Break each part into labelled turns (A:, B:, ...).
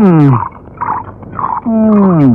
A: ம். ம்.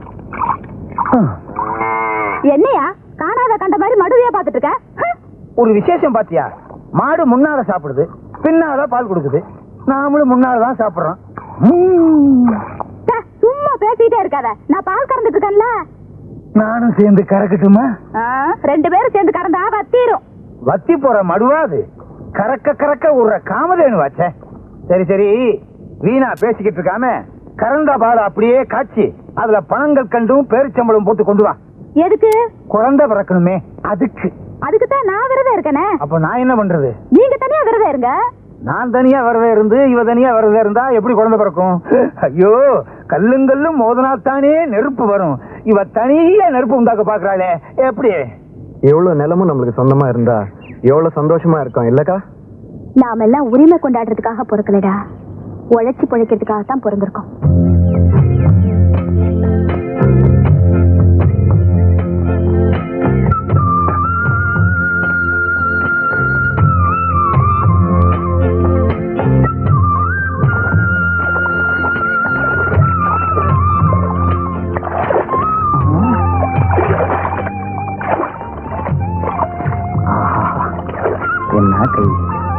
B: என்னையா காணாத கண்ட மாதிரி மடுவையா பாத்துட்டு இருக்க ஹம்.
A: ஒரு விசேஷம் பாத்தியா மாடு முன்னால சாப்பிடுது பின்னால பால் கொடுக்குது நாமளும் முன்னால தான் சாப்பிடுறோம் ம்.
B: ச்சே, சும்மா பேசிட்டே இருக்காத நான் பால் கறந்துட்டு இருக்கேன்ல
A: நானும் சேர்ந்து கறக்கட்டுமா
B: ஆ, ரெண்டு பேரும் சேர்ந்து கறந்தா வத்தீரும்
A: வத்தி போற மடுவாது கறக்க கறக்க விடுற காமதேனு வாச்சே சரி சரி வீணா பேசிக்கிட்டு இருக்காம கறந்த பால் அப்படியே காய்ச்சி அதுல பணங்கள் கண்டும் பேரிச்சம்பளம் போட்டு கொண்டு வா
B: எதுக்கு
A: குழந்தை பிறக்கணுமே அதுக்கு
B: அதுக்கு தான் நான் விரதம் இருக்கேனே
A: அப்ப நான் என்ன பண்றது
B: நீங்க தனியா விரதம் இருங்க
A: நான் தனியா வரவே இருந்து இவ தனியா வரவே இருந்தா எப்படி குழந்தை பிறக்கும் ஐயோ கல்லுங்கல்லும் மோதனாத்தானே நெருப்பு வரும் இவ தனியா நெருப்பு உண்டாக்க பாக்குறாளே எப்படி
C: எவ்வளவு நிலமும் நம்மளுக்கு சொந்தமா இருந்தா எவ்வளவு சந்தோஷமா இருக்கும் இல்லக்கா
B: நாம எல்லாம் உரிமை கொண்டாடுறதுக்காக பிறக்கலடா உழைச்சி பிழைக்கிறதுக்காக தான் பிறந்திருக்கோம்
A: என்ன கை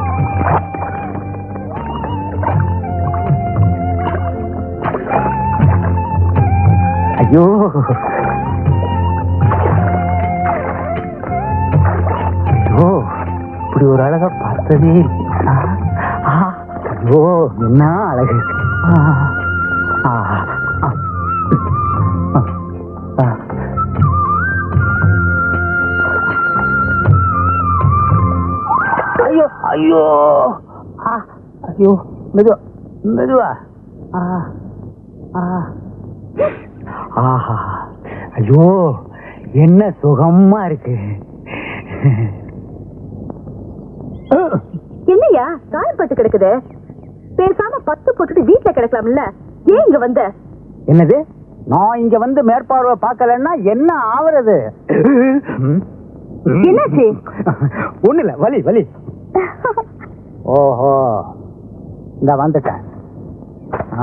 A: ஐயோ ஐயோ இப்படி ஒரு அழகா பார்த்ததே இல்லை. ஆ, ஆ, ஐயோ என்ன அழகு ஆ, ஆ, ஆ, ஆ, ஆ. ஐயோ ஐயோ ஆ, ஐயோ மெதுவா மெதுவா ஆ ஆ ஆஹா ஐயோ என்ன சுகமா இருக்கு
B: என்னையா காயப்பட்டு கிடக்குது பேசாம பத்து போட்டுட்டு வீட்டுல கிடக்கலாம்ல ஏன் இங்க வந்த
A: என்னது நான் இங்க வந்து மேற்பார்வை பார்க்கலன்னா என்ன ஆவறது ம்? ம்.
B: என்னாச்சு?
A: ஒண்ணு இல்ல வலி வலி ஓஹோ இந்த வந்துட்டேன் ஆ.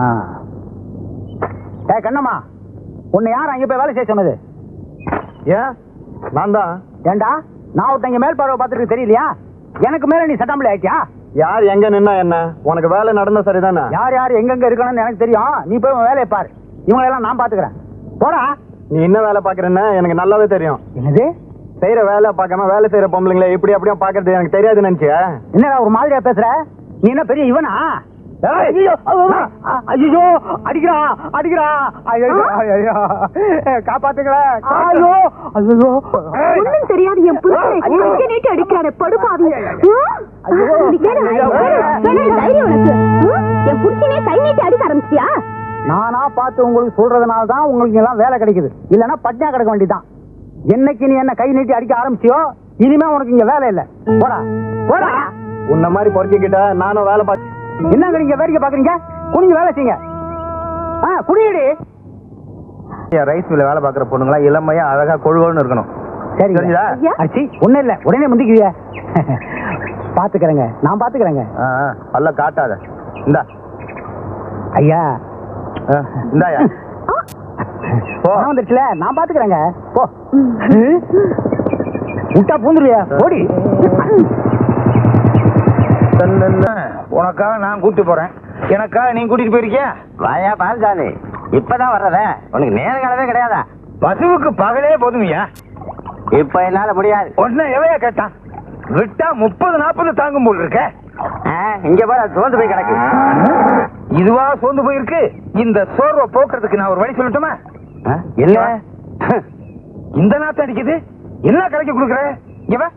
A: ஏய் கண்ணம்மா உன்னை யார் அங்க போய் வேலை செய்ய சொன்னது
C: ஏன் நான் தான்
A: ஏண்டா நான் ஒருத்தன் இங்க மேல் பார்வை பார்த்துட்டு தெரியலையா எனக்கு மேல நீ சட்டாம்பளி ஆயிட்டியா
C: யார் எங்க நின்னா என்ன உனக்கு வேலை நடந்தா சரிதானே
A: யார் யார் எங்கெங்க இருக்கணும்னு எனக்கு தெரியும் நீ போய் உன் வேலையை பாரு இவங்க எல்லாம் நான் பாத்துக்கிறேன் போடா
C: நீ என்ன வேலை பாக்குறேன்னு எனக்கு நல்லாவே தெரியும்
A: என்னது
C: செய்யற வேலை பார்க்காம வேலை செய்யற பொம்பளைங்களை இப்படி அப்படியே பாக்குறது எனக்கு தெரியாது நினைச்சியா
A: என்னடா ஒரு மாதிரியா பேசுற நீ என்ன பெரிய இவனா ஏய், ஐயோ, அவ்வளவு, அ- ஐயோ அடிக்கிறா அடிக்கிறா ஐயோ ஐயோ காப்பாத்துங்களேன் ஐயோ ஐயோ
B: ஒண்ணும் தெரியாது என் புருஷனை கையை நீட்டி அடிக்கிறானே படுபாவி
A: ஐயோ.
B: நீ கேளு,
A: ஐயோ.
B: கேளு, கேளு, தைரியம் உனக்கு ம்? என் புருஷனே கை நீட்டி அடிக்க ஆரம்பிச்சிட்டியா
A: நானா பார்த்து உங்களுக்கு சொல்றதுனால தான் உங்களுக்கு எல்லாம் வேலை கிடைக்குது இல்லைன்னா பட்னியா கிடக்க வேண்டியதான் என்னைக்கு நீ என்ன கை நீட்டி அடிக்க ஆரம்பிச்சியோ இனிமே உனக்கு இங்க வேலை இல்ல போடா போடா
C: உன்ன மாதிரி பொறுக்கிக்கிட்ட நானும் வேலை பார்த்து
A: என்னங்க நீங்க வேடிக்கை பாக்குறீங்க குனிஞ்சு வேலை செய்யுங்க ஆ குடியடி
C: ரைஸ் மில்ல வேலை பாக்குற பொண்ணுங்களா இளமையா அழகா கொழுகோன்னு இருக்கணும்
A: சரி
C: தெரிஞ்சுதா?
A: அச்சி ஒண்ணும் இல்ல உடனே முந்திக்குவிய பாத்துக்கிறேங்க நான் பாத்துக்கிறேங்க
C: ஆ, ஆ, பல்ல காட்டாத இந்தா
A: ஐயா
C: ஆ, இந்தாயா போ.
A: பணம் வந்துருச்சுல நான் பாத்துக்கிறேங்க போ விட்டா பூந்துருவியா ஓடி உனக்காக நான் கூட்டி போறேன் எனக்காக நீ கூட்டிட்டு போயிருக்கியா
D: வாயா பால்சாமி இப்பதான் வர்றத உனக்கு நேர காலமே கிடையாதா
A: பசுவுக்கு பகலே போதுமையா
D: இப்ப என்னால முடியாது
A: ஒன்னு எவையா கேட்டான் விட்டா முப்பது நாற்பது தாங்கும் போல் இருக்க
D: ஆ, இங்க பாரு அது சோர்ந்து போய் கிடக்கு
A: இதுவா சோர்ந்து போயிருக்கு இந்த சோர்வை போக்குறதுக்கு நான் ஒரு வழி சொல்லட்டுமா
D: ஆ, என்ன
A: இந்த நாத்து அடிக்குது என்ன கலக்கி கொடுக்குற இங்க வா.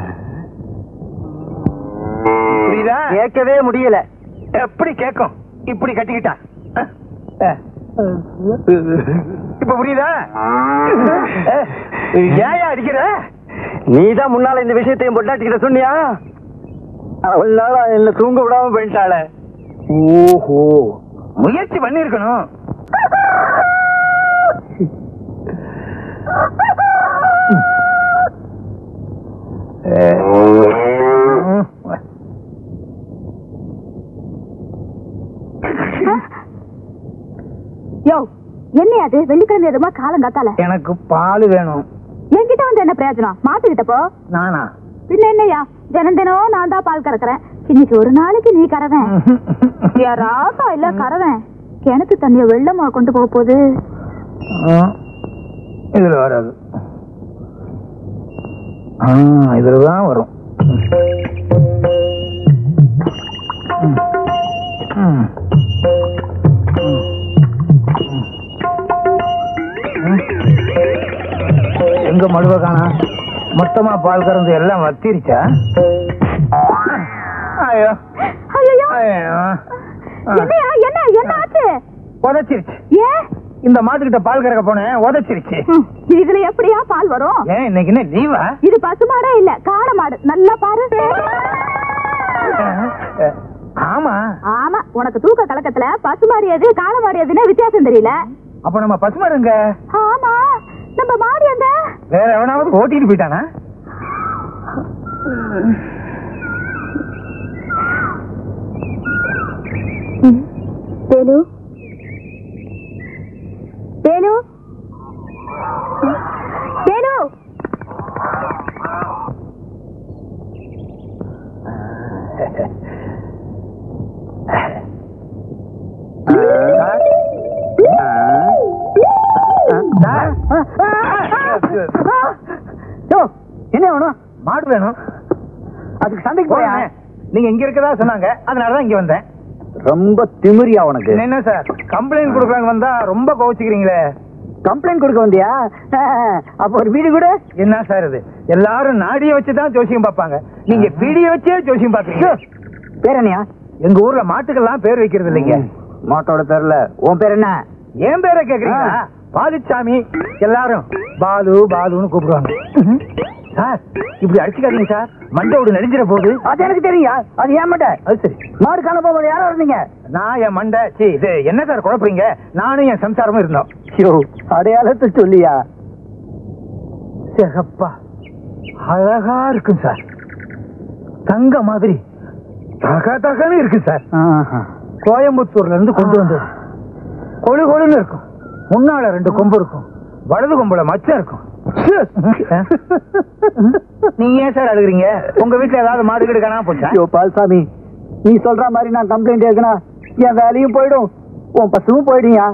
A: புரியுதா
D: கேட்கவே முடியல
A: எப்படி கேட்கும் இப்படி கட்டிக்கிட்டா இப்ப புரியுதா ஏயா அடிக்கிற
D: நீதான் முன்னால இந்த விஷயத்தையும் பொட்டாட்டிக்கிட்ட சொன்னியா அவள் நாளா என்ன தூங்க விடாம போயிட்டாளே
A: ஓஹோ முயற்சி பண்ணிருக்கணும்
B: என்ன அது வெள்ளிக்கிழமை எதுமா காலம் காத்தால
A: எனக்கு பால் வேணும்
B: என்கிட்ட வந்து என்ன பிரயோஜனம் மாட்டுக்கிட்ட போ
A: நானா
B: பின்ன என்னய்யா தினம் தினம் நான் தான் பால் கறக்குறேன் இன்னைக்கு ஒரு நாளைக்கு நீ கறவேன் யாராத்தா இல்ல கறவேன் கிணத்து தண்ணிய வெள்ளமா கொண்டு போக போகுது
A: ஆ, இதுல வராது ஆ, இதுல தான் வரும் ம். ம். ம். எங்க மடுவ காணா மொத்தமா பால் கறந்து எல்லாம் வத்திருச்சா ஐயோ
B: ஐயோ
A: ஐயோ
B: என்னய்யா என்ன என்ன ஆச்சு
A: உதச்சிருச்சு
B: ஏன்
A: இந்த மாட்டுக்கிட்ட பால் கறக்க போனேன் உதச்சிருச்சு
B: ம், இதுல எப்படியா பால் வரும்
A: ஏன் இன்னைக்கு என்ன லீவா
B: இது பசுமாடே இல்ல காளை மாடு நல்லா பாரு
A: ஆமா
B: ஆமா உனக்கு தூக்க கலக்கத்துல பசுமாடு எது காளை மாடு எதுன்னு வித்தியாசம் தெரியல
A: அப்ப நம்ம பசுமாடுங்க
B: ஆமா நம்ம மாடு எங்க
A: வேற எவனாவது ஓட்டிட்டு போயிட்டானா
B: வேலு வேலு வேலு
A: என்ன வேணும் மாடு வேணும் அதுக்கு சந்தைக்கு போறேன் நீங்க இங்க இருக்கதா சொன்னாங்க அதனாலதான் இங்க வந்தேன்
D: ரொம்ப திமிரியா உனக்கு
A: என்ன சார் கம்ப்ளைண்ட் கொடுக்கலான்னு வந்தா ரொம்ப கோவிச்சுக்கிறீங்களே
D: கம்ப்ளைண்ட் கொடுக்க வந்தியா அப்ப ஒரு வீடு கூட
A: என்ன சார் இது எல்லாரும் நாடிய வச்சு தான் ஜோசியம் பார்ப்பாங்க நீங்க பிடிய வச்சே ஜோசியம் பாக்குறீங்க
D: பேரனியா
A: எங்க ஊர்ல மாட்டுக்கெல்லாம் பேர் வைக்கிறது இல்லைங்க
D: மாட்டோட பேர்ல உன் பேர் என்ன
A: ஏன் பேரை கேக்குறீங்களா பாலுச்சாமி எல்லாரும் பாலு பாலுன்னு கூப்பிடுவாங்க சார் இப்படி அடிச்சுக்காதீங்க சார் மண்டோடு நெளிஞ்சிட போகுது
D: அது எனக்கு தெரியும் அது ஏன் மாட்டேன்
A: அது சரி
D: மாடு காண போகும்போது யாரோ இருந்தீங்க
A: நான் என் மண்டை சீ இது என்ன சார் குழப்பறீங்க நானும் என் சம்சாரமும் இருந்தோம்
D: ஐயோ அடையாளத்தை சொல்லியா
A: சிகப்பா அழகா இருக்கும் சார் தங்க மாதிரி தக தகன்னு இருக்கு சார் கோயம்புத்தூர்ல இருந்து கொண்டு வந்தது கொழு கொழுன்னு இருக்கும் முன்னால ரெண்டு கொம்பு இருக்கும் வலது கொம்புல மச்சம் இருக்கும் நீங்க ஏன் சார் அழுகுறீங்க உங்க வீட்டுல ஏதாவது மாடு கீடு காணாம போச்சா
D: ஐயோ பால்சாமி நீ சொல்ற மாதிரி நான் கம்ப்ளைண்ட் எழுதுனா என் வேலையும் போயிடும் உன் பசுவும் போயிடுயா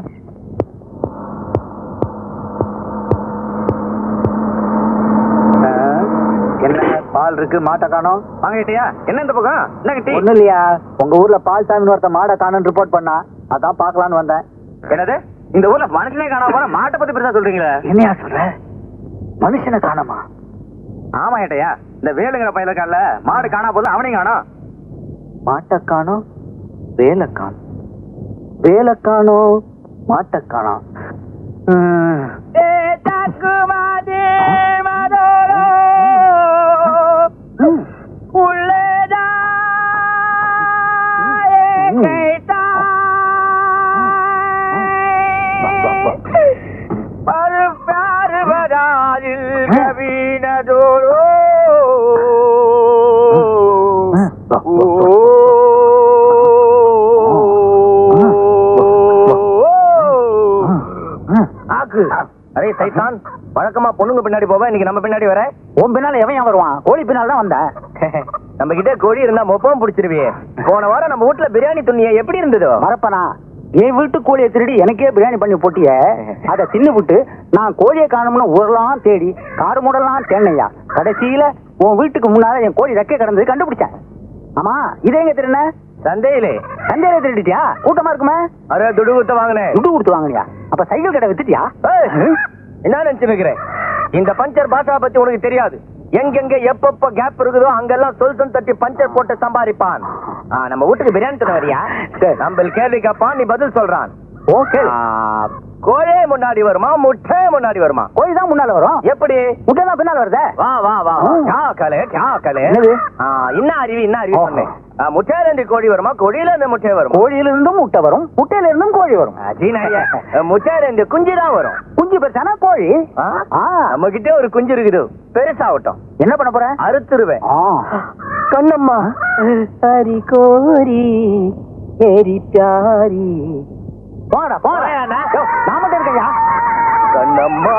D: என்ன பால் இருக்கு மாட்டை காணோம்
C: வாங்கிட்டியா என்ன இந்த பக்கம் என்ன கிட்டி
D: ஒண்ணும் இல்லையா உங்க ஊர்ல பால் சாமின்னு ஒருத்த மாடை காணோம் ரிப்போர்ட் பண்ணா அதான் பாக்கலான்னு வந்தேன்
C: என்னது இந்த ஊர்ல மனுஷனே காணாம போற மாட்டை பத்தி பெருசா சொல்றீங்களே
D: என்னையா சொல்ற மனுஷனை காணோமா
C: ஆமா ஏட்டையா இந்த வேலுங்கிற பையல இருக்கான்ல மாடு காணா போது அவனையும் காணோம்
D: மாட்டை காணோம் வேலை காணோம் வேலை காணோம் மாட்டை காணோம் ம். ம்.
A: ஆக்கு
C: அரே சைத்தான் வழக்கமா பொண்ணுங்க பின்னாடி போவ இன்னைக்கு நம்ம பின்னாடி வர
D: உன் பின்னால எவன் ஏன் வருவான் கோழி பின்னால் தான் வந்தேன்
C: நம்ம கிட்ட கோழி இருந்தா மொப்பம் பிடிச்சிருவியே போன வாரம் நம்ம வீட்டுல பிரியாணி துணியை எப்படி இருந்ததோ
D: மறப்பனா என் வீட்டு கோழியை திருடி எனக்கே பிரியாணி பண்ணி போட்டிய அதை தின்னு விட்டு நான் கோழியை காணும்னு ஊரெல்லாம் தேடி காடு மூடலாம் தேனையா கடைசியில உன் வீட்டுக்கு முன்னால என் கோழி ரெக்கை கிடந்தது கண்டுபிடிச்சேன் ஆமா இதே எங்க திருண்ண
C: சந்தையிலே
D: சந்தையில திருடிட்டியா கூட்டமா இருக்குமே
C: அரே துடு குத்த வாங்கினேன்
D: துட்டு கொடுத்து வாங்கினியா அப்ப சைக்கிள் கடை வித்துட்டியா
C: ஏய், என்ன நினைச்சு வைக்கிறேன் இந்த பஞ்சர் பாஷா பத்தி உனக்கு தெரியாது எங்கெங்க எப்பப்ப கேப் இருக்குதோ அங்கெல்லாம் சொல் சொல் தட்டி பஞ்சர் போட்டு சம்பாதிப்பான் ஆ, நம்ம வீட்டுக்கு பிரியாணி தர வரியா
D: சரி.
C: நம்ம கேள்வி கேட்பான் நீ பதில் சொல்றான்
D: ஓகே
C: ஆ, கோழே முன்னாடி வருமா முட்டை முன்னாடி வருமா
D: கோழி தான் முன்னால வரும்
C: எப்படி
D: முட்டை தான் பின்னால வருதே
C: வா வா வா
D: ஆ.
C: கா கலே கா கலே
D: என்னது?
C: ஆ, இன்ன அறிவு இன்ன அறிவு
D: ஓஹோ.
C: சொன்னேன் ஆ, முட்டையில இருந்து கோழி வருமா கோழியில இருந்து முட்டை வருமா
D: கோழியில இருந்தும் முட்டை வரும் முட்டையில இருந்தும் கோழி வரும்
C: ஜீனாயா முட்டையில இருந்து குஞ்சு தான் வரும்
D: குஞ்சு பெருசானா கோழி
C: ஆ?
D: ஆ.
C: நம்ம கிட்ட ஒரு குஞ்சு இருக்குது பெருசாகட்டும்
D: என்ன பண்ண போற
C: அறுத்துருவேன்
D: ஆ.
C: கண்ணம்மா
D: ஹரி கோரி மேரி பியாரி போங்கடா போங்கடா
C: போயா அண்ணா?
D: யோ, நான் மட்டும் இருக்கேன் இருக்கேயா
C: கண்ணம்மா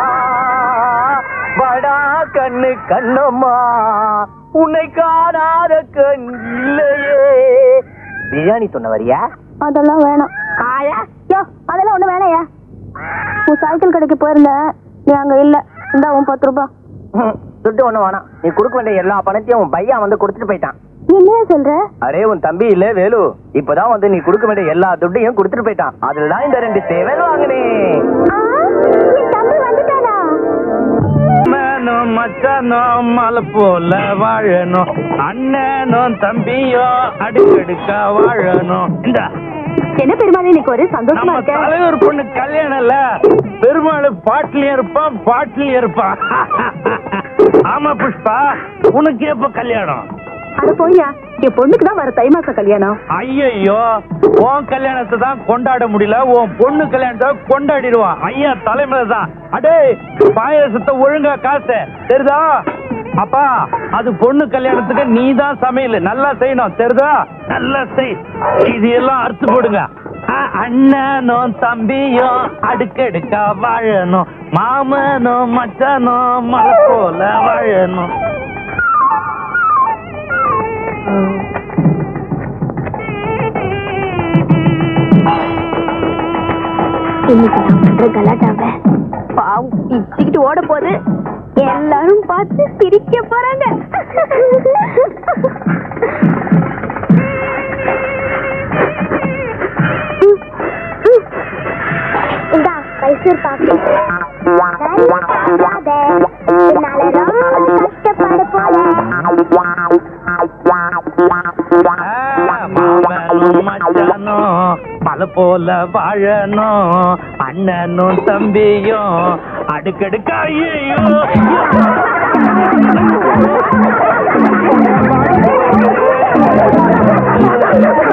C: படா கண்ணு கண்ணம்மா உன்னை காணாத கண் இல்லையே பிரியாணி சொன்ன வரியா
B: அதெல்லாம் வேணாம் ஆயா யோ அதெல்லாம் ஒண்ணு வேணாயா உன் சைக்கிள் கடைக்கு போயிருந்தேன் நீ அங்க இல்ல இந்தா உன் பத்து ரூபாய்
C: ம், துட்டு ஒண்ணு வேணாம் நீ கொடுக்க வேண்டிய எல்லா பணத்தையும் உன் பையன் வந்து கொடுத்துட்டு போயிட்டான்
B: என்னையா சொல்ற
C: அரே உன் தம்பி இல்ல வேலு இப்பதான் வந்து நீ கொடுக்க வேண்டிய எல்லா துட்டையும் கொடுத்துட்டு போயிட்டான் அதுலதான் இந்த ரெண்டு சேவல் வாங்கினேன்
B: என் தம்பி வந்துட்டானா
A: அண்ணனும் மச்சானும் மலை போல வாழணும் அண்ணனும் தம்பியும் அடுக்கடுக்கா வாழணும் இந்த
B: என்ன பெருமாள் இன்னைக்கு ஒரு சந்தோஷமா
A: நம்ம
B: இருக்க
A: தலைவர் பொண்ணு கல்யாணம் இல்ல பெருமாள் பாட்டிலையும் இருப்பான் பாட்டிலையும் இருப்பான் ஆமா புஷ்பா உனக்கு எப்ப கல்யாணம்
B: அட போய்யா என் பொண்ணுக்கு தான் வர தை மாசம் கல்யாணம்
A: ஐயையோ உன் கல்யாணத்தை தான் கொண்டாட முடியல உன் பொண்ணு கல்யாணத்தை கொண்டாடிடுவான் ஐயா தலைமையில தான் அடே பாயசத்தை ஒழுங்கா காசு தெரியுதா அப்பா அது பொண்ணு கல்யாணத்துக்கு நீ தான் சமையல் நல்லா செய்யணும் தெரியுதா நல்லா செய் இது எல்லாம் அறுத்து போடுங்க ஆ, அண்ணனும் தம்பியும் அடுக்கடுக்கா வாழணும் மாமனும் மச்சானும் மலை போல வாழணும்
B: இன்னைக்கு நான் பண்ற கலாட்டாவ பாவம் பிச்சுக்கிட்டு ஓட போது எல்லாரும் பார்த்து சிரிக்க போறாங்க
E: இந்தா மைசூர் பாக்கு கஷ்டப்பட
A: மாமனும் மச்சானும் மலை போல வாழணும் அண்ணனும் தம்பியும் அடுக்கடுக்கா ஐயோ
E: போல